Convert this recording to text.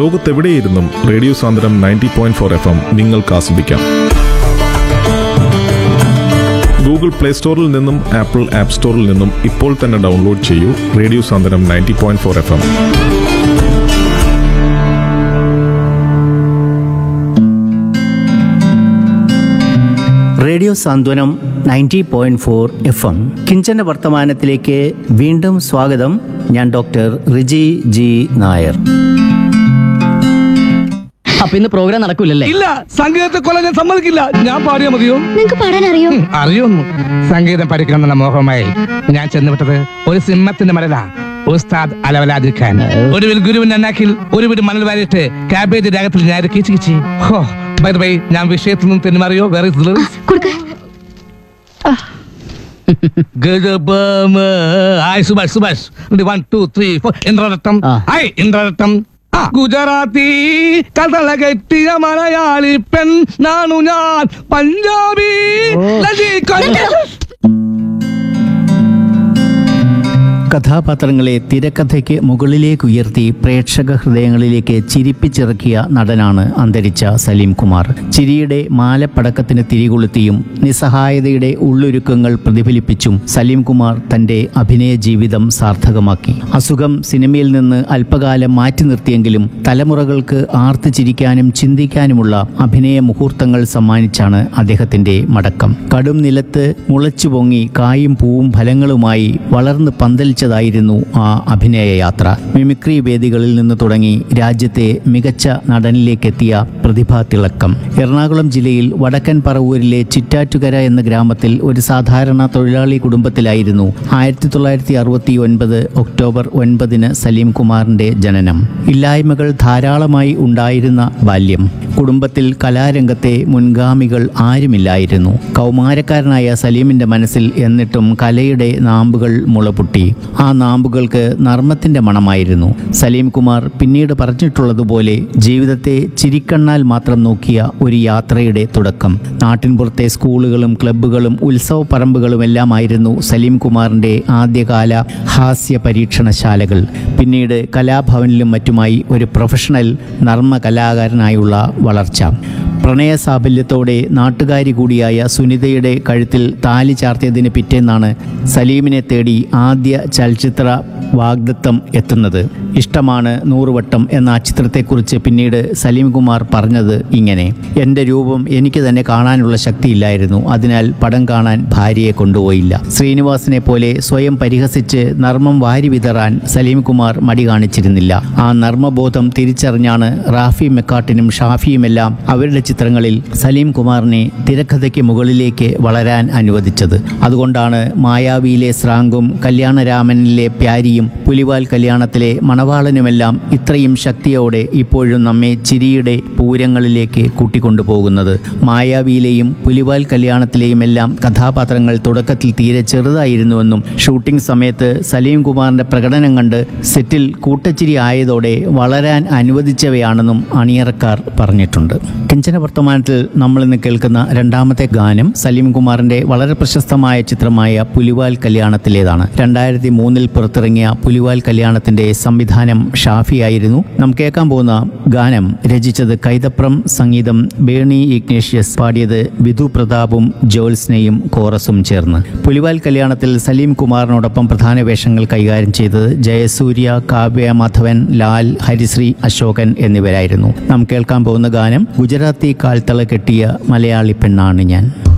ലോകത്തെവിടെയിരുന്നും radio Sandram ninety point four F M നിങ്ങൾക്ക് ആസ്വദിക്കാം Google play സ്റ്റോറിൽ നിന്നും ആപ്പിൾ ആപ്പ് സ്റ്റോറിൽ നിന്നും ഇപ്പോൾ തന്നെ ഡൗൺലോഡ് ചെയ്യൂ radio Sandram ninety point four F M radio Santhwanam ninety point four F M കിഞ്ചന വർത്തമാനത്തിലേക്ക് വീണ്ടും സ്വാഗതം ഞാൻ ഡോക്ടർ റിജി ജി നായർ അപ്പൊ ഇന്ന് പ്രോഗ്രാം നടക്കൂലല്ലേ ഇല്ല സംഗീതത്തെ കൊല്ലാൻ ഞാൻ സമ്മതിക്കില്ല ഞാൻ പാടിയാ മതിയോ നിങ്ങക്ക് പാടാൻ അറിയോ ഉം, അറിയൊന്നു സംഗീതം പഠിക്കണമെന്ന മോഹമായി ഞാൻ ചെന്നുവിട്ടത് ഒരു സിംഹത്തിന്റെ മരല ഉസ്താദ് അലവലാതിരിക്കാൻ ഒടുവിൽ ഗുരുവിൻ അന്നാക്കിൽ ഒരു വീട് മണൽ വാരിയിട്ട് കാബേജ് രാഗത്തിൽ ഞാൻ കീച്ചു കിച്ചി ഹോ ബൈ ബൈ ഞാൻ വിഷയത്തിൽ നിന്ന് തെന്നുമാറിയോ വേറെ കൊടുക്ക hi Subhash Subhash one two three four Indraratnam ആ. ഹായ് ഇന്ദ്രരത്നം ആ, ഗുജറാത്തി കഥള കെട്ടിയ മലയാളി പെൺ നാണു ഞാൻ പഞ്ചാബി ലജിക്കൻ- കഥാപാത്രങ്ങളെ തിരക്കഥയ്ക്ക് മുകളിലേക്ക് ഉയർത്തി പ്രേക്ഷക ഹൃദയങ്ങളിലേക്ക് ചിരിപ്പിച്ചിറക്കിയ നടനാണ് അന്തരിച്ച സലീം കുമാർ ചിരിയുടെ മാലപ്പടക്കത്തിന് തിരികൊളുത്തിയും നിസ്സഹായതയുടെ ഉള്ളൊരുക്കങ്ങൾ പ്രതിഫലിപ്പിച്ചും സലീം കുമാർ തന്റെ അഭിനയ ജീവിതം സാർത്ഥകമാക്കി അസുഖം സിനിമയിൽ നിന്ന് അല്പകാലം മാറ്റി നിർത്തിയെങ്കിലും തലമുറകൾക്ക് ആർത്ത് ചിരിക്കാനും ചിന്തിക്കാനുമുള്ള അഭിനയ മുഹൂർത്തങ്ങൾ സമ്മാനിച്ചാണ് അദ്ദേഹത്തിന്റെ മടക്കം കടും നിലത്ത് മുളച്ചു പൊങ്ങി കായും പൂവും ഫലങ്ങളുമായി വളർന്ന് പന്തലിച്ചതായിരുന്നു ആ അഭിനയ യാത്ര മിമിക്രി വേദികളിൽ നിന്ന് തുടങ്ങി രാജ്യത്തെ മികച്ച നടനിലേക്കെത്തിയ പ്രതിഭാ തിളക്കം എറണാകുളം ജില്ലയിൽ വടക്കൻ പറവൂരിലെ ചിറ്റാറ്റുകര എന്ന ഗ്രാമത്തിൽ ഒരു സാധാരണ തൊഴിലാളി കുടുംബത്തിലായിരുന്നു ആയിരത്തി തൊള്ളായിരത്തി അറുപത്തി ഒൻപത് ഒക്ടോബർ ഒൻപതിന് സലീം കുമാറിന്റെ ജനനം ഇല്ലായ്മകൾ ധാരാളമായി ഉണ്ടായിരുന്ന ബാല്യം കുടുംബത്തിൽ കലാരംഗത്തെ മുൻഗാമികൾ ആരുമില്ലായിരുന്നു കൗമാരക്കാരനായ സലീമിന്റെ മനസ്സിൽ എന്നിട്ടും കലയുടെ നാമ്പുകൾ മുളപൊട്ടി ആ നാമ്പുകൾക്ക് നർമ്മത്തിന്റെ മണമായിരുന്നു സലീം കുമാർ പിന്നീട് പറഞ്ഞിട്ടുള്ളതുപോലെ ജീവിതത്തെ ചിരിക്കണ്ണാൽ മാത്രം നോക്കിയ ഒരു യാത്രയുടെ തുടക്കം നാട്ടിൻപുറത്തെ സ്കൂളുകളും ക്ലബ്ബുകളും ഉത്സവ പറമ്പുകളുമെല്ലാമായിരുന്നു സലീം കുമാറിന്റെ ആദ്യകാല ഹാസ്യ പരീക്ഷണശാലകൾ പിന്നീട് കലാഭവനിലും മറ്റുമായി ഒരു പ്രൊഫഷണൽ നർമ്മ കലാകാരനായുള്ള വളർച്ച പ്രണയ സാഫല്യത്തോടെ നാട്ടുകാരി കൂടിയായ സുനിതയുടെ കഴുത്തിൽ താലി ചാർത്തിയതിന് പിറ്റേന്നാണ് സലീമിനെ തേടി ആദ്യ ചലച്ചിത്ര വാഗ്ദത്തം എത്തുന്നത് ഇഷ്ടമാണ് നൂറുവട്ടം എന്ന ആ ചിത്രത്തെക്കുറിച്ച് പിന്നീട് സലീം കുമാർ പറഞ്ഞത് ഇങ്ങനെ എൻ്റെ രൂപം എനിക്ക് തന്നെ കാണാനുള്ള ശക്തിയില്ലായിരുന്നു അതിനാൽ പടം കാണാൻ ഭാര്യയെ കൊണ്ടുപോയില്ല ശ്രീനിവാസനെ പോലെ സ്വയം പരിഹസിച്ച് നർമ്മം വാരി വിതറാൻ സലീം കുമാർ മടി കാണിച്ചിരുന്നില്ല ആ നർമ്മബോധം തിരിച്ചറിഞ്ഞാണ് റാഫി മെക്കാട്ടിനും ഷാഫിയുമെല്ലാം അവരുടെ ചിത്രങ്ങളിൽ സലീം കുമാറിനെ തിരക്കഥയ്ക്ക് മുകളിലേക്ക് വളരാൻ അനുവദിച്ചത് അതുകൊണ്ടാണ് മായാവിയിലെ സ്രാങ്കും കല്യാണരാമനിലെ പ്യാരിയും പുലിവാൽ കല്യാണത്തിലെ മണവാളനുമെല്ലാം ഇത്രയും ശക്തിയോടെ ഇപ്പോഴും നമ്മെ ചിരിയുടെ പൂരങ്ങളിലേക്ക് കൂട്ടിക്കൊണ്ടുപോകുന്നത് മായാവിയിലെയും പുലിവാൽ കല്യാണത്തിലെയും എല്ലാം കഥാപാത്രങ്ങൾ തുടക്കത്തിൽ തീരെ ചെറുതായിരുന്നുവെന്നും ഷൂട്ടിംഗ് സമയത്ത് സലീം കുമാറിന്റെ പ്രകടനം കണ്ട് സെറ്റിൽ കൂട്ടച്ചിരി ആയതോടെ വളരാൻ അനുവദിച്ചവയാണെന്നും അണിയറക്കാർ പറഞ്ഞിട്ടുണ്ട് കിഞ്ചന വർത്തമാനത്തിൽ നമ്മൾ ഇന്ന് കേൾക്കുന്ന രണ്ടാമത്തെ ഗാനം സലീം കുമാറിന്റെ വളരെ പ്രശസ്തമായ ചിത്രമായ പുലിവാൽ കല്യാണത്തിലേതാണ് രണ്ടായിരത്തി മൂന്നിൽ പുറത്തിറങ്ങിയ പുലിവാൽ കല്യാണത്തിന്റെ സംവിധാനം ഷാഫിയായിരുന്നു നാം കേൾക്കാൻ പോകുന്ന ഗാനം രചിച്ചത് കൈതപ്രം സംഗീതം ബേണി ഇഗ്നേഷ്യസ് പാടിയത് വിധു പ്രതാപും ജോൽസ്നയും കോറസും ചേർന്ന് പുലിവാൽ കല്യാണത്തിൽ സലീം കുമാറിനോടൊപ്പം പ്രധാന വേഷങ്ങൾ കൈകാര്യം ചെയ്തത് ജയസൂര്യ കാവ്യ മാധവൻ ലാൽ ഹരിശ്രീ അശോകൻ എന്നിവരായിരുന്നു നാം കേൾക്കാൻ പോകുന്ന ഗാനം ഗുജറാത്തി കാൽത്തള കെട്ടിയ മലയാളി പെണ്ണാണ് ഞാൻ